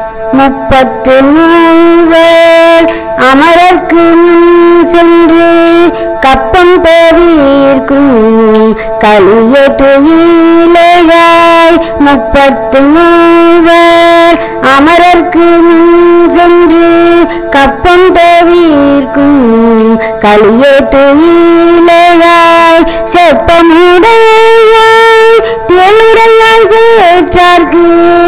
முப்பத்து மூவர் அமரர்க்கு முன் சென்று கப்பம் பெறீர்க்கும் கலிய துயிலையாய் முப்பத்து மூவர் அமரர்க்கு முன் சென்று கப்பம் பெறீர்க்கும் கலிய துயிலையாய் செப்பமுடையாய் தெளுடையாய் சேற்றார்க்கு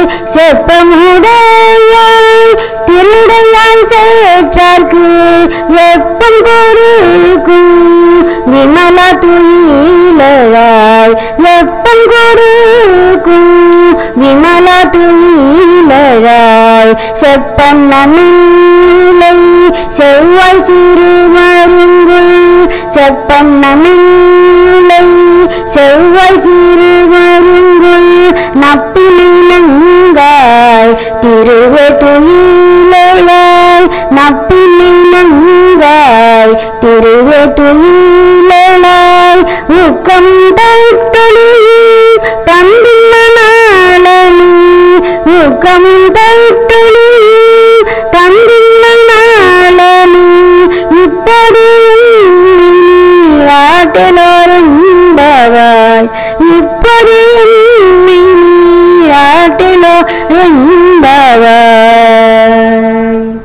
செப்பமுடையாய் திருடையாய் சேற்றார்க்கு வெப்பம் கொடுக்கும் விமல துயிலாய் வெப்பம் கொடுக்கும் விமல துயிலாய் செப்பம் நமிலை செவ்வாய் சிறு மருங்குள் செப்பம் நமிலை செவ்வாய் சிறு மருங்குள்